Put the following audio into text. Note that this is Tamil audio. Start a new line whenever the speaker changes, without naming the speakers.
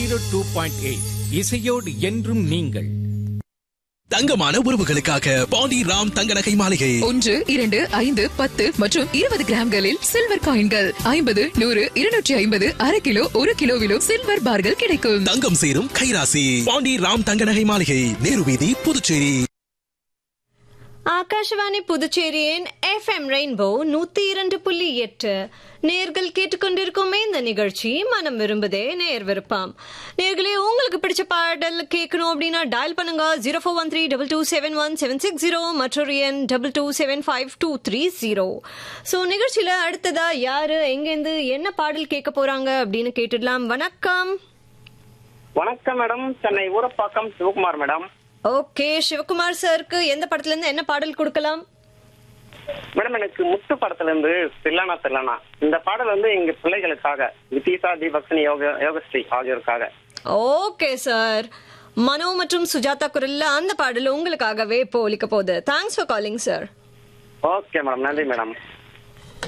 ஜீரோ டூ பாயிண்ட் எயிட் இசையோடு என்றும் நீங்கள்
தங்கமான உறவுகளுக்காக பாண்டி ராம் தங்க நகை மாளிகை
ஒன்று இரண்டு ஐந்து பத்து மற்றும் இருபது கிராம்களில் சில்வர் காயின்கள் ஐம்பது நூறு இருநூற்றி ஐம்பது அரை கிலோ ஒரு கிலோவிலும் சில்வர் பார்கள் கிடைக்கும்
தங்கம் சேரும் கைராசி பாண்டி ராம் தங்க நகை மாளிகை நேரு வீதி புதுச்சேரி
ஆகாஷவாணி புதுச்சேரியின் எஃப்எம் ரெயின்போ நூத்தி இரண்டு புள்ளி எட்டு நேர்கள் கேட்டுக்கொண்டிருக்குமே இந்த நிகழ்ச்சி மனம் விரும்புதே நேர் விருப்பம் நேர்களே உங்களுக்கு பிடிச்ச பாடல் கேட்கணும் அப்படின்னா டயல் பண்ணுங்க zero four one three double two seven one seven six zero மற்றொரு எண் double two seven five two three zero so நிகழ்ச்சியில அடுத்ததா யாரு எங்கேருந்து என்ன பாடல் கேட்க போறாங்க அப்படின்னு கேட்டுடலாம் வணக்கம்
வணக்கம் madam Chennai Urapakkam Sivakumar madam
okay Sivakumar சாருக்கு எந்த படத்துல இருந்து என்ன பாடல் கொடுக்கலாம்
மேடம் எனக்கு முத்து படத்துல இருந்து தில்லானா தில்லானா இந்த பாடல் வந்து எங்க பிள்ளைகளுக்காக வித்தீசா தீபக்ஷனி யோக யோகஸ்ரீ ஆகியோருக்காக
ஓகே சார் மனோ மற்றும் சுஜாதா குரல்ல அந்த பாடல் உங்களுக்காகவே இப்போ ஒலிக்க போகுது thanks for calling sir
okay madam நன்றி மேடம்